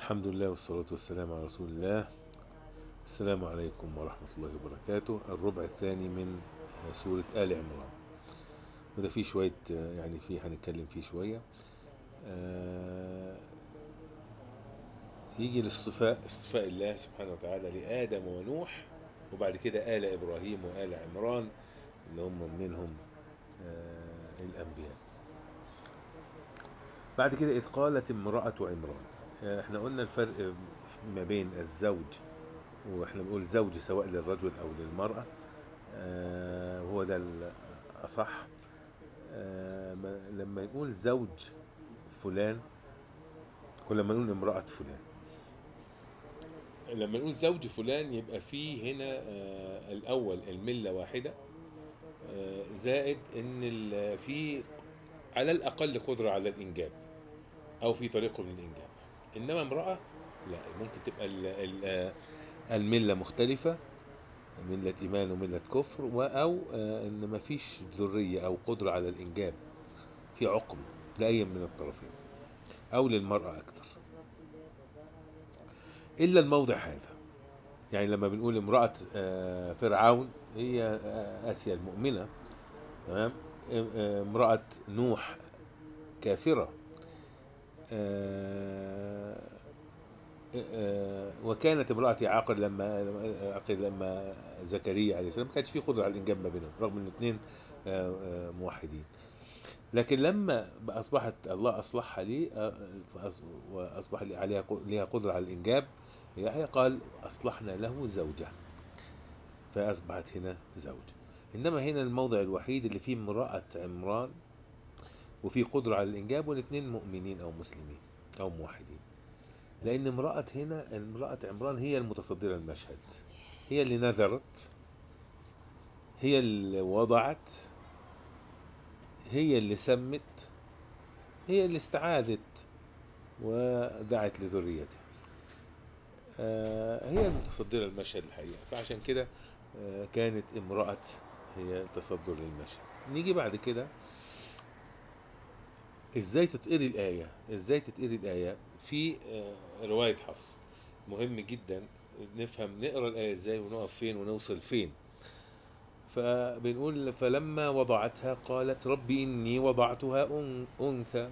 الحمد لله والصلاة والسلام على رسول الله السلام عليكم ورحمة الله وبركاته الربع الثاني من سورة آل عمران وده فيه شوية يعني فيه هنتكلم فيه شوية آه يجي الاصطفاء اصطفاء الله سبحانه وتعالى لآدم ونوح وبعد كده آل إبراهيم وآل عمران اللي هم منهم آه الأنبياء بعد كده إذ قالت امرأة عمران احنا قلنا الفرق ما بين الزوج واحنا بنقول زوج سواء للرجل او للمرأة اه هو ده الأصح اه لما نقول زوج فلان ولما نقول امرأة فلان لما نقول زوج فلان يبقى فيه هنا اه الأول الملة واحدة زائد ان في على الأقل قدرة على الإنجاب أو في طريقه للإنجاب إنما امرأة لا ممكن تبقى ال ال الملة مختلفة ملة إيمان وملة كفر أو إن ما فيش ذرية أو قدرة على الإنجاب في عقم لأي من الطرفين أو للمرأة أكثر إلا الموضع هذا يعني لما بنقول امرأة فرعون هي آسيا المؤمنة تمام امرأة نوح كافرة وكانت امرأتي عاقر لما عاقر لما زكريا عليه السلام ما كانش في قدرة على الإنجاب ما بينهم رغم ان الاثنين موحدين لكن لما أصبحت الله أصلحها لي وأصبح عليها لها قدرة على الإنجاب هي قال أصلحنا له زوجة فأصبحت هنا زوج إنما هنا الموضع الوحيد اللي فيه امرأة عمران وفي قدرة على الإنجاب والاثنين مؤمنين أو مسلمين أو موحدين لأن امرأة هنا امرأة عمران هي المتصدرة المشهد هي اللي نذرت هي اللي وضعت هي اللي سمت هي اللي استعاذت ودعت لذريتها هي المتصدرة المشهد الحقيقة فعشان كده كانت امرأة هي تصدر للمشهد نيجي بعد كده ازاي تتقري الآية ازاي تتقري الآية في رواية حفص مهم جدا نفهم نقرأ الآية ازاي ونقف فين ونوصل فين فبنقول فلما وضعتها قالت ربي إني وضعتها أنثى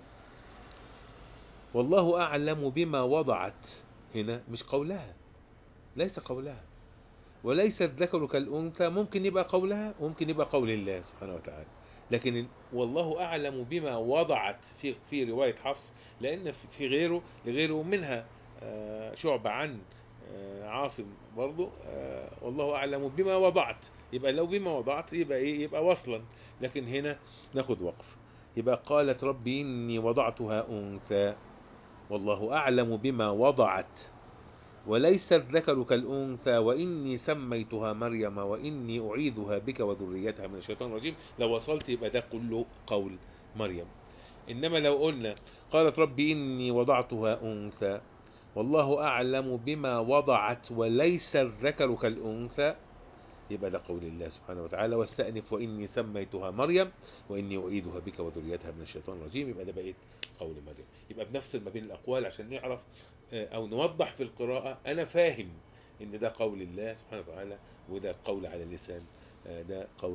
والله أعلم بما وضعت هنا مش قولها ليس قولها وليس الذكر كالأنثى ممكن يبقى قولها وممكن يبقى قول الله سبحانه وتعالى لكن والله أعلم بما وضعت في في رواية حفص لأن في غيره لغيره منها شعب عن عاصم برضو والله أعلم بما وضعت يبقى لو بما وضعت يبقى إيه يبقى وصلا لكن هنا ناخد وقف يبقى قالت ربي إني وضعتها أنثى والله أعلم بما وضعت وليس الذكر كالأنثى وإني سميتها مريم وإني أعيذها بك وذريتها من الشيطان الرجيم لو وصلت يبقى ده كله قول مريم إنما لو قلنا قالت ربي إني وضعتها أنثى والله أعلم بما وضعت وليس الذكر كالأنثى يبقى ده قول الله سبحانه وتعالى واستأنف وإني سميتها مريم وإني أعيدها بك وذريتها من الشيطان الرجيم يبقى ده بقيت قول مريم يبقى بنفصل ما بين الأقوال عشان نعرف أو نوضح في القراءة أنا فاهم إن ده قول الله سبحانه وتعالى وده قول على اللسان ده قول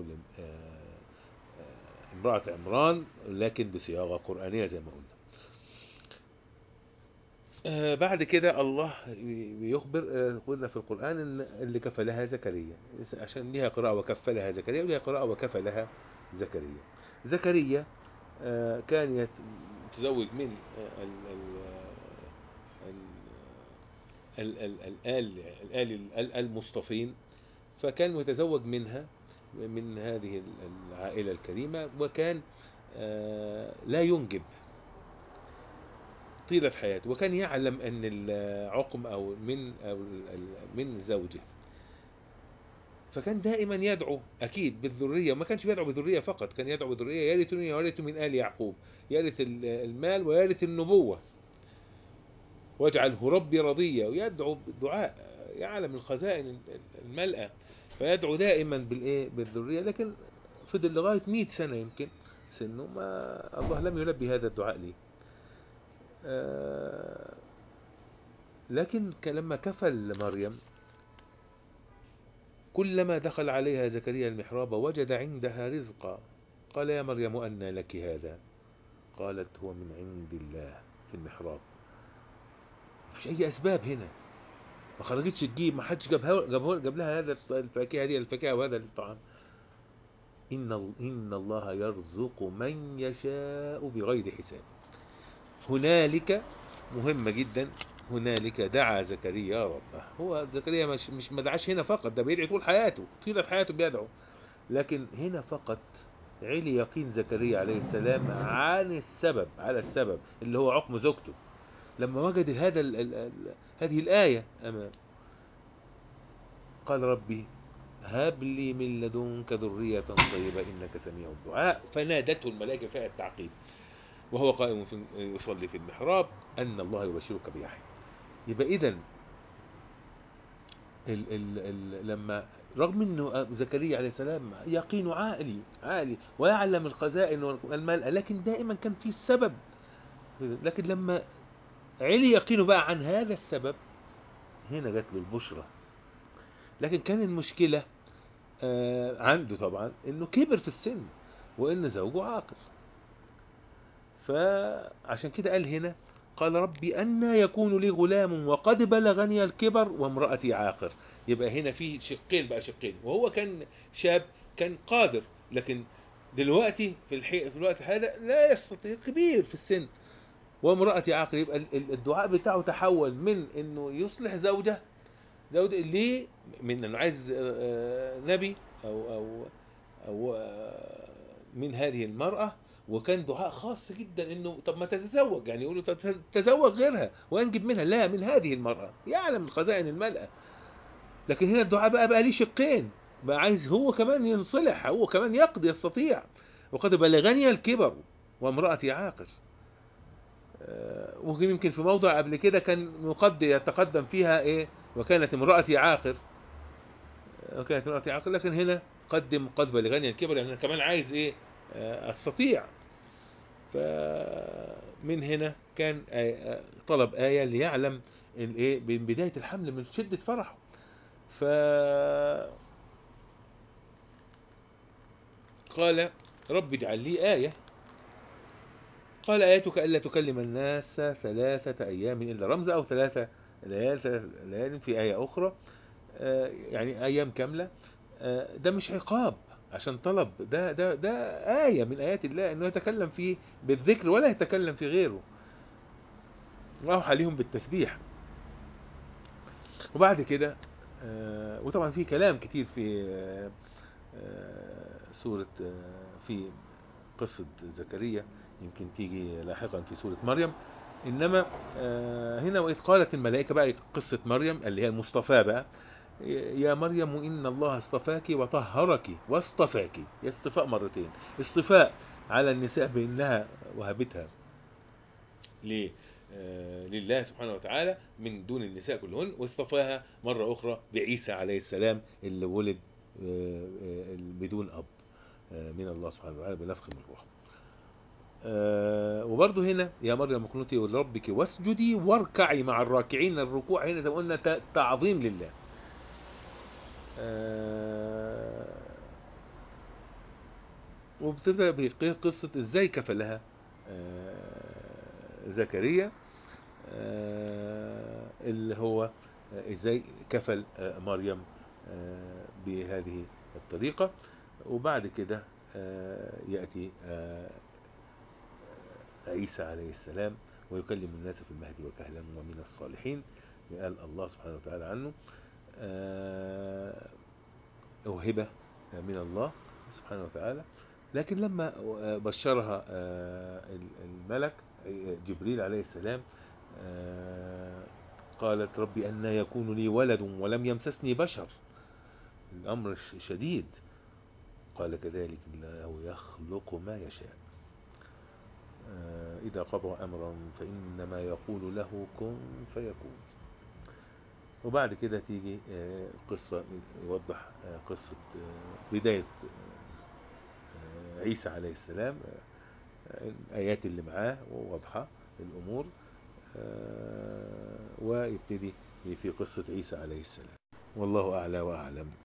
امرأة عمران لكن بصياغة قرآنية زي ما قلنا بعد كده الله بيخبر قلنا في القرآن إن اللي كفلها زكريا عشان ليها قراءة وكفلها زكريا وليها قراءة وكفلها زكريا زكريا كان يتزوج من الآل المصطفين فكان متزوج منها من هذه العائلة الكريمة وكان لا ينجب طيلة حياته وكان يعلم أن العقم أو من أو من زوجه فكان دائما يدعو أكيد بالذرية وما كانش بيدعو بالذرية فقط كان يدعو بالذرية يرثني ويرث من آل يعقوب يرث المال ويرث النبوة واجعله ربي رضيا ويدعو بالدعاء يعلم الخزائن الملأة فيدعو دائما بالايه بالذرية لكن فضل لغاية 100 سنة يمكن سنه ما الله لم يلبي هذا الدعاء ليه لكن ك- لما كفل مريم كلما دخل عليها زكريا المحراب وجد عندها رزقا قال يا مريم أنى لك هذا قالت هو من عند الله في المحراب مفيش أي أسباب هنا ما خرجتش تجيب ما حدش جابها جابها جاب لها هذا الفاكهة دي الفاكهة وهذا الطعام إن ال- إن الله يرزق من يشاء بغير حساب هنالك مهمة جدا هنالك دعا زكريا ربه هو زكريا مش مش ما دعاش هنا فقط ده بيدعي طول حياته طيلة حياته بيدعو لكن هنا فقط علي يقين زكريا عليه السلام عن السبب على السبب اللي هو عقم زوجته لما وجد هذا ال ال ال هذه الآية أمام قال ربي هب لي من لدنك ذرية طيبة إنك سميع الدعاء فنادته الملائكة فيها التعقيب وهو قائم في يصلي في المحراب أن الله يبشرك بيحيى يبقى إذا ال ال ال لما رغم انه زكريا عليه السلام يقينه عالي عالي ويعلم الخزائن والملأ لكن دائما كان في السبب لكن لما علي يقينه بقى عن هذا السبب هنا جات له البشرى لكن كان المشكلة آه، عنده طبعا انه كبر في السن وان زوجه عاقر فعشان كده قال هنا قال ربي أنا يكون لي غلام وقد بلغني الكبر وامرأتي عاقر يبقى هنا في شقين بقى شقين وهو كان شاب كان قادر لكن دلوقتي في الحي... في الوقت هذا لا يستطيع كبير في السن وامرأتي عاقر يبقى ال- ال- الدعاء بتاعه تحول من انه يصلح زوجه زوجة ليه من انه عايز آه، آه، نبي او او او آه، من هذه المرأة وكان دعاء خاص جدا انه طب ما تتزوج يعني يقولوا طب تزوج غيرها وانجب منها لا من هذه المرأة يعلم الخزائن الملأة لكن هنا الدعاء بقى بقى ليه شقين بقى عايز هو كمان ينصلح هو كمان يقضي يستطيع وقد بلغني الكبر وامرأتي عاقر آه، وكان يمكن في موضع قبل كده كان مقد يتقدم فيها ايه وكانت امرأتي عاقر آه، وكانت امرأتي عاقر لكن هنا قدم قد بلغني الكبر يعني انا كمان عايز ايه آه، استطيع فمن هنا كان آية- آه، طلب آية ليعلم الايه من بداية الحمل من شدة فرحه ف قال رب اجعل لي آية قال آيتك ألا تكلم الناس ثلاثة أيام إلا رمز أو ثلاثة ليال ثلاثة ليال في آية أخرى آه، يعني أيام كاملة آه، ده مش عقاب عشان طلب ده ده ده آية من آيات الله إنه يتكلم فيه بالذكر ولا يتكلم في غيره وأوحى عليهم بالتسبيح وبعد كده آه، وطبعا في كلام كتير في آه، آه، سورة آه، في قصة زكريا يمكن تيجي لاحقا في سورة مريم إنما آه، هنا وإذ قالت الملائكة بقى قصة مريم اللي هي المصطفى بقى يا مريم إن الله اصطفاك وطهرك واصطفاك يا اصطفاء مرتين اصطفاء على النساء بأنها وهبتها ليه آه، لله سبحانه وتعالى من دون النساء كلهن واصطفاها مرة أخرى بعيسى عليه السلام اللي ولد آه، آه، بدون أب آه، من الله سبحانه وتعالى بنفخ من الروح آه، وبرضه هنا يا مريم اقنتي لربك واسجدي واركعي مع الراكعين الركوع هنا زي ما قلنا ت- تعظيم لله آه، وبتبدأ بقصة ازاي كفلها آه، زكريا آه، اللي هو آه، ازاي كفل آه، مريم آه، بهذه الطريقة وبعد كده آه، يأتي آه، عيسى عليه السلام ويكلم الناس في المهد وكهلا ومن الصالحين قال الله سبحانه وتعالى عنه آه، موهبة من الله سبحانه وتعالى لكن لما بشرها آه، الملك آه، جبريل عليه السلام آه، قالت ربي أن يكون لي ولد ولم يمسسني بشر الأمر ش- شديد قال كذلك الله يخلق ما يشاء آه، إذا قضى أمرا فإنما يقول له كن فيكون وبعد كده تيجي آه، قصة يوضح آه، قصة آه، بداية آه، عيسى عليه السلام آه، الآيات اللي معاه واضحة الأمور آه، ويبتدي في قصة عيسى عليه السلام والله أعلى وأعلم